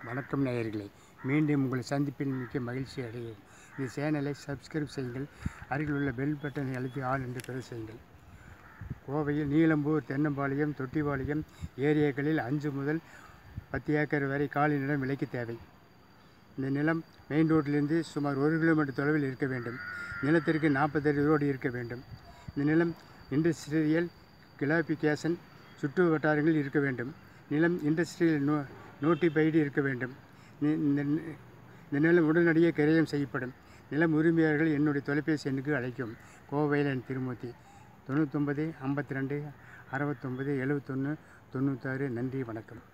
வணக்கம் நேயர்களே மீண்டும் உங்களை சந்திப்பில் மிக்க மகிழ்ச்சி அடைகிறேன் இந்த சேனலை சப்ஸ்கிரைப் செய்யுங்கள் அருகில் உள்ள பெல் பட்டனை அழுத்தி ஆல் என்று பெற செய்யுங்கள் கோவையில் நீலம்பூர் தென்னம்பாளையம் தொட்டிபாளையம் ஏரியாக்களில் அஞ்சு முதல் பத்து ஏக்கர் வரை காலி நிலம் விலைக்கு தேவை இந்த நிலம் மெயின் ரோட்டிலிருந்து சுமார் ஒரு கிலோமீட்டர் தொலைவில் இருக்க வேண்டும் நிலத்திற்கு நாற்பத்தெட்டு ரோடு இருக்க வேண்டும் இந்த நிலம் இண்டஸ்ட்ரியல் கிளாபிகேஷன் சுற்று வட்டாரங்களில் இருக்க வேண்டும் நிலம் இண்டஸ்ட்ரியல் நோ நோட்டிஃபைடு இருக்க வேண்டும் நி- இந்த நி- இந்த நிலம் உடனடியாக கிரயம் செய்யப்படும் நிலம் உரிமையாளர்கள் என்னுடைய தொலைபேசி எண்ணுக்கு அழைக்கும் கோவையில் என் திருமூர்த்தி தொண்ணூத்தொம்பது ஐம்பத்தி ரெண்டு அறுபத்தொம்பது எழுபத்தொன்று தொண்ணூத்தாறு நன்றி வணக்கம்